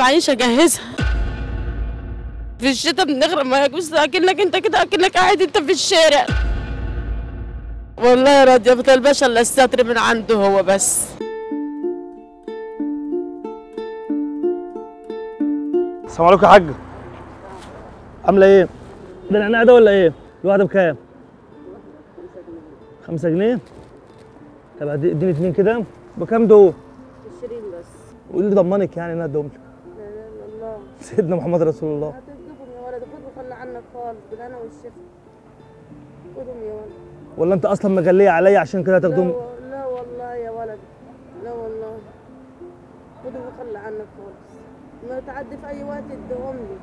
معيش اجهزها في الشتاء بنغرق ما بص اكنك انت كده اكنك قاعد انت في الشارع والله يا راضية ما طالباش الا الستر من عنده هو بس السلام عليكم يا حاج عامله ايه؟ ده النعناع ده ولا ايه؟ الواحده بكام؟ خمسة جنيه؟ طب ادي- اديني اتنين كده بكام دول؟ 20 بس قولي لي ضمنك يعني ان انا اديهم لك لا لا لا الله سيدنا محمد رسول الله هتجيبهم يا ولد خد وخلي عنك خالص بالهنا والشفا خدهم يا ولد ولا انت اصلا مغليه عليا عشان كده لا, هتاخدهم و... لا والله يا ولد لا والله خدهم وخلي عنك خالص ما تعدي في اي وقت اديهم لي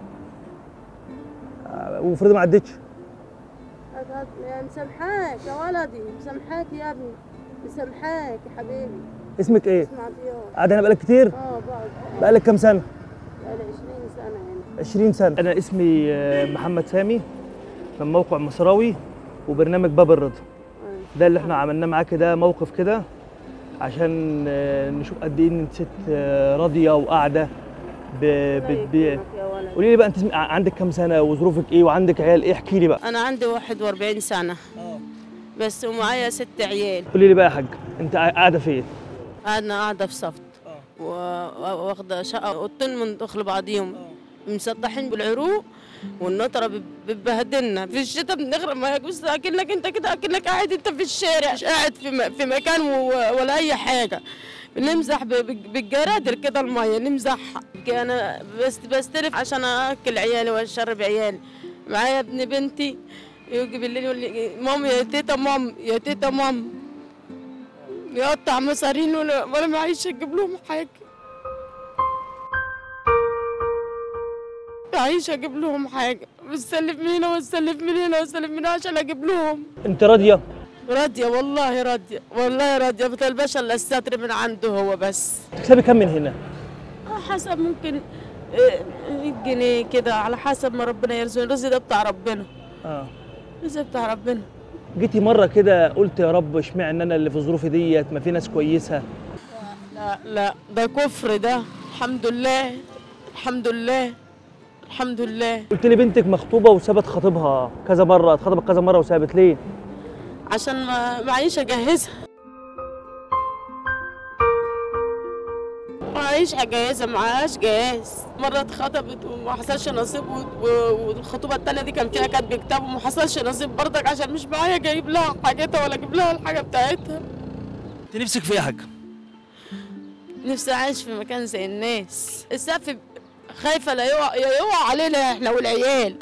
آه، وافرضي ما عدتش هات هات يعني مسامحاك يا ولدي مسامحاك يا ابني مسامحاك يا حبيبي اسمك ايه؟ اسمع ضياء قاعد هنا بقالك كتير؟ اه بقعد بقالك كام سنه؟ بقالي 20 سنه هنا 20 سنه انا اسمي آه، محمد سامي من موقع مصراوي وبرنامج باب الرضا آه. ده اللي احنا عملناه معاك ده موقف كده عشان آه، نشوف قد ايه ان انت ست آه، راضيه وقاعده ب- بتبيع يكرمك يا ولد قولي لي بقى انت اسم- ع- عندك كام سنه وظروفك ايه وعندك عيال ايه احكي لي بقى انا عندي 41 سنه بس ومعايا ست عيال قولي لي بقى يا حاج انت قاع- قاعده فين قعدنا قاعده في صفت و- و- واخده شقه اوضتين من دخل بعضيهم مسطحين بالعروق والنطره بت- بتبهدلنا في الشتاء بنغرق ما بص اكنك انت كده اكنك قاعد انت في الشارع مش قاعد في م- في مكان و- ولا اي حاجه نمزح ب- ب- بالجرادل كده الميه نمزحها انا بس بستلف عشان اكل عيالي واشرب عيالي معايا ابن بنتي يجي بالليل يقول لي مام يا تيتا مام يا تيتا مام يقطع مصارين ولا ولا معيش اجيب لهم حاجه معيش اجيب لهم حاجه بستلف من هنا واستلف من هنا واستلف من هنا عشان اجيب لهم انت راضيه راضيه والله راضيه والله راضيه ما طالباش الا الستر من عنده هو بس تكسبي كام من هنا آه، حسب ممكن آه، 100 جنيه كده على حسب ما ربنا يرزقني الرزق ده بتاع ربنا اه الرزق بتاع ربنا جيتي مره كده قلت يا رب اشمعنى انا اللي في ظروفي ديت ما في ناس كويسه لا لا ده كفر ده الحمد لله الحمد لله الحمد لله قلت لي بنتك مخطوبه وسابت خطيبها كذا مره اتخطبت كذا مره وسابت ليه عشان ما معيش اجهزها معيش اجهزها معهاش جهاز مره اتخطبت وما حصلش نصيب و- و- والخطوبه التانيه دي كان فيها كاتب كتاب وما حصلش نصيب برضك عشان مش معايا جايب لها حاجتها ولا اجيب لها الحاجه بتاعتها انت نفسك في ايه يا حاج نفسي اعيش في مكان زي الناس السقف خايفه لا يقع يا يقع علينا احنا والعيال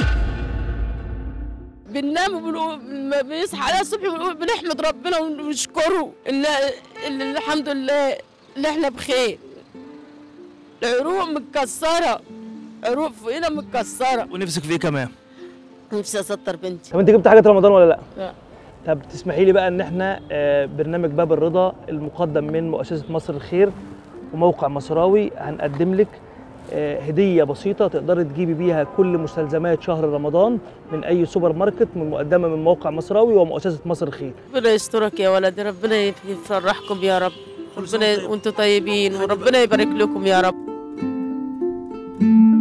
بننام وبنقول- لما بنصحى عليها الصبح بنقول بنحمد ربنا ونشكره ان إن الحمد لله اللي احنا بخير العروق متكسره عروق فوقنا متكسره ونفسك في ايه كمان نفسي اسطر بنتي طب انت جبت حاجه رمضان ولا لا لا. طب تسمحي لي بقى ان احنا آه، برنامج باب الرضا المقدم من مؤسسه مصر الخير وموقع مصراوي هنقدم لك آه، هديه بسيطه تقدري تجيبي بيها كل مستلزمات شهر رمضان من اي سوبر ماركت من مقدمه من موقع مصراوي ومؤسسه مصر الخير ربنا يسترك يا ولدي ربنا يفرحكم يا رب ربنا وانتم طيبين وربنا يبارك لكم يا رب